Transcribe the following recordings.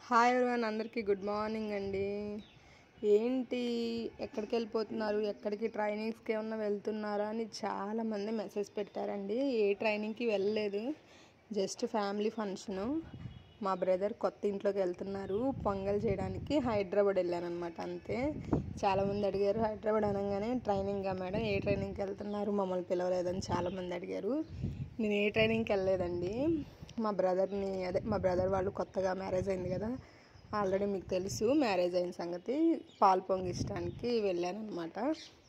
hi everyone అందరికీ good morning అండి ఏంటి ఎక్కడికి వెళ్ళిపోతున్నారు ఎక్కడికి ట్రైనింగ్స్కి ఏమన్నా వెళ్తున్నారా అని చాలామంది మెసేజ్ పెట్టారండి ఏ ట్రైనింగ్కి వెళ్ళలేదు జస్ట్ ఫ్యామిలీ ఫంక్షను మా బ్రదర్ కొత్త ఇంట్లోకి వెళ్తున్నారు పొంగల్ చేయడానికి హైదరాబాద్ వెళ్ళాను అనమాట అంతే చాలామంది అడిగారు హైదరాబాద్ అనగానే ట్రైనింగ్గా మేడం ఏ ట్రైనింగ్కి వెళ్తున్నారు మమ్మల్ని పిలవలేదని చాలామంది అడిగారు నేను ఏ ట్రైనింగ్కి వెళ్ళలేదండి మా బ్రదర్ని అదే మా బ్రదర్ వాళ్ళు కొత్తగా మ్యారేజ్ అయింది కదా ఆల్రెడీ మీకు తెలుసు మ్యారేజ్ అయిన సంగతి పాలు పొంగిచ్చడానికి వెళ్ళాను అనమాట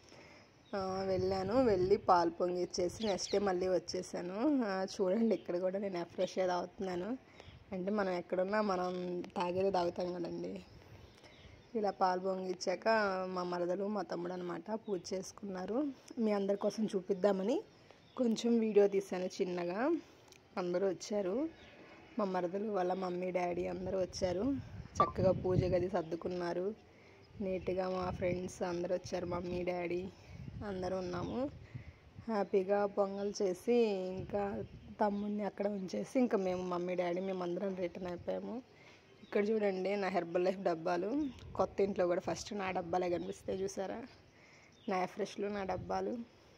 వెళ్ళాను వెళ్ళి పాలు పొంగిచ్చేసి నెక్స్ట్ డే మళ్ళీ వచ్చేసాను ఆ, చూడండి ఇక్కడ కూడా నేను ఫ్రెష్ తాగుతున్నాను అంటే మనం ఎక్కడున్నా మనం తాగేది తాగుతాం కదండి ఇలా పాలు పొంగిచ్చాక మా మరదలు మా తమ్ముడు అనమాట పూజ చేసుకున్నారు మీ అందరి కోసం చూపిద్దామని కొంచెం వీడియో తీశాను చిన్నగా అందరూ వచ్చారు మా మరదలు వాళ్ళ మమ్మీ డాడీ అందరూ వచ్చారు చక్కగా పూజ గది సర్దుకున్నారు నీట్గా మా ఫ్రెండ్స్ అందరూ వచ్చారు మమ్మీ డాడీ అందరూ ఉన్నాము హ్యాపీగా పొంగల్ చేసి ఇంకా తమ్ముడిని అక్కడ ఉంచేసి ఇంకా మేము మమ్మీ డాడీ మేము అందరం రిటర్న్ అయిపోయాము ఇక్కడ చూడండి నా హెర్బల్ లైఫ్ డబ్బాలు కొత్త ఇంట్లో కూడా ఫస్ట్ నా డబ్బాలే కనిపిస్తాయి చూసారా నా ఫ్రెష్లు నా డబ్బాలు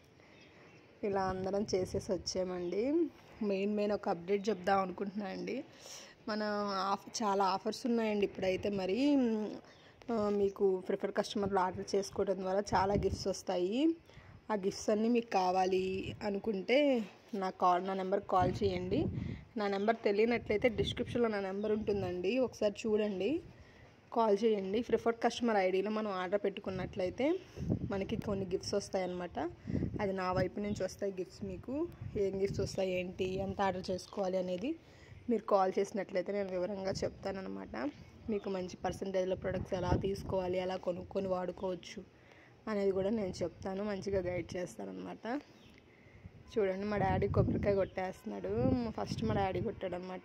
ఇలా అందరం చేసేసి వచ్చామండి మెయిన్ మెయిన్ ఒక అప్డేట్ చెప్దాం అనుకుంటున్నాను అండి మన ఆఫ్ చాలా ఆఫర్స్ ఉన్నాయండి ఇప్పుడైతే మరి ఆ, మీకు ప్రిఫర్ కస్టమర్లు ఆర్డర్ చేసుకోవడం ద్వారా చాలా గిఫ్ట్స్ వస్తాయి ఆ గిఫ్ట్స్ అన్నీ మీకు కావాలి అనుకుంటే నా కాల్ నా నెంబర్కి కాల్ చేయండి నా నెంబర్ తెలియనట్లయితే డిస్క్రిప్షన్లో నా నెంబర్ ఉంటుందండి ఒకసారి చూడండి కాల్ చేయండి ప్రిఫర్డ్ కస్టమర్ ఐడిలో మనం ఆర్డర్ పెట్టుకున్నట్లయితే మనకి కొన్ని గిఫ్ట్స్ వస్తాయన్నమాట అది నా వైపు నుంచి వస్తాయి గిఫ్ట్స్ మీకు ఏం గిఫ్ట్స్ వస్తాయి ఏంటి ఎంత ఆర్డర్ చేసుకోవాలి అనేది మీరు కాల్ చేసినట్లయితే నేను వివరంగా చెప్తానన్నమాట మీకు మంచి పర్సంటేజ్లో ప్రొడక్ట్స్ ఎలా తీసుకోవాలి ఎలా కొనుక్కొని వాడుకోవచ్చు అనేది కూడా నేను చెప్తాను మంచిగా గైడ్ చేస్తానన్నమాట చూడండి మా డాడీ కొబ్బరికాయ కొట్టేస్తున్నాడు ఫస్ట్ మా డాడీ కొట్టాడు అనమాట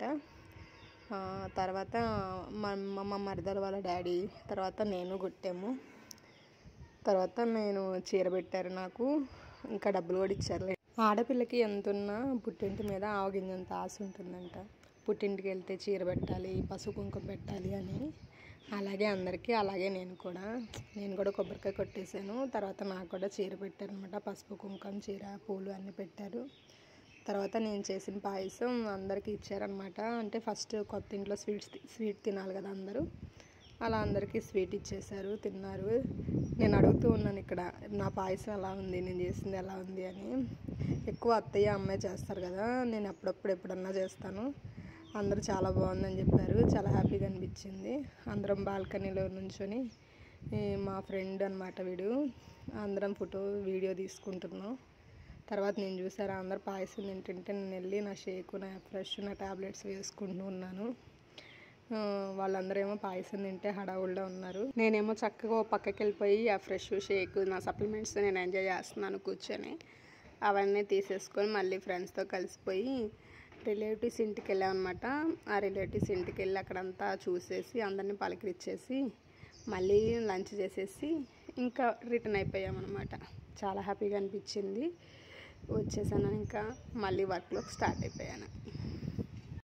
తర్వాత మా మా మా మరదల వాళ్ళ డాడీ తర్వాత నేను కొట్టాము తర్వాత నేను చీర పెట్టారు నాకు ఇంకా డబ్బులు కూడా ఇచ్చారు ఆడపిల్లకి ఎంత ఉన్నా పుట్టింటి మీద ఆవగింజంత ఆశ ఉంటుందంట పుట్టింటికి వెళ్తే చీర పెట్టాలి పసుపు కుంకుమ పెట్టాలి అని అలాగే అందరికీ అలాగే నేను కూడా నేను కూడా కొబ్బరికాయ కొట్టేశాను తర్వాత నాకు కూడా చీర పెట్టారు అనమాట పసుపు కుంకుమ చీర పూలు అన్నీ పెట్టారు తర్వాత నేను చేసిన పాయసం అందరికీ ఇచ్చారనమాట అంటే ఫస్ట్ కొత్త ఇంట్లో స్వీట్స్ స్వీట్ తినాలి కదా అందరూ అలా అందరికీ స్వీట్ ఇచ్చేసారు తిన్నారు నేను అడుగుతూ ఉన్నాను ఇక్కడ నా పాయసం ఎలా ఉంది నేను చేసింది ఎలా ఉంది అని ఎక్కువ అత్తయ్య అమ్మాయి చేస్తారు కదా నేను అప్పుడప్పుడు ఎప్పుడన్నా చేస్తాను అందరూ చాలా బాగుందని చెప్పారు చాలా హ్యాపీగా అనిపించింది అందరం బాల్కనీలో నుంచొని ఈ మా ఫ్రెండ్ అనమాట వీడు అందరం ఫోటో వీడియో తీసుకుంటున్నాం తర్వాత నేను చూసారా అందరు పాయసం తింటుంటే నేను వెళ్ళి నా షేక్ నా ఫ్రెష్ నా టాబ్లెట్స్ వేసుకుంటూ ఉన్నాను ఆ, వాళ్ళందరూ ఏమో పాయసం తింటే హడావుల్లో ఉన్నారు నేనేమో చక్కగా ఓ పక్కకి వెళ్ళిపోయి ఆ ఫ్రెష్ షేక్ నా సప్లిమెంట్స్ నేను ఎంజాయ్ చేస్తున్నాను కూర్చొని అవన్నీ తీసేసుకొని మళ్ళీ ఫ్రెండ్స్తో కలిసిపోయి రిలేటివ్స్ ఇంటికి వెళ్ళామన్నమాట ఆ రిలేటివ్స్ ఇంటికి వెళ్ళి అక్కడంతా చూసేసి అందరినీ పలకరించేసి మళ్ళీ లంచ్ చేసేసి ఇంకా రిటర్న్ అయిపోయామన్నమాట చాలా హ్యాపీగా అనిపించింది వచ్చేసాను ఇంకా మళ్ళీ వర్క్లో స్టార్ట్ అయిపోయాను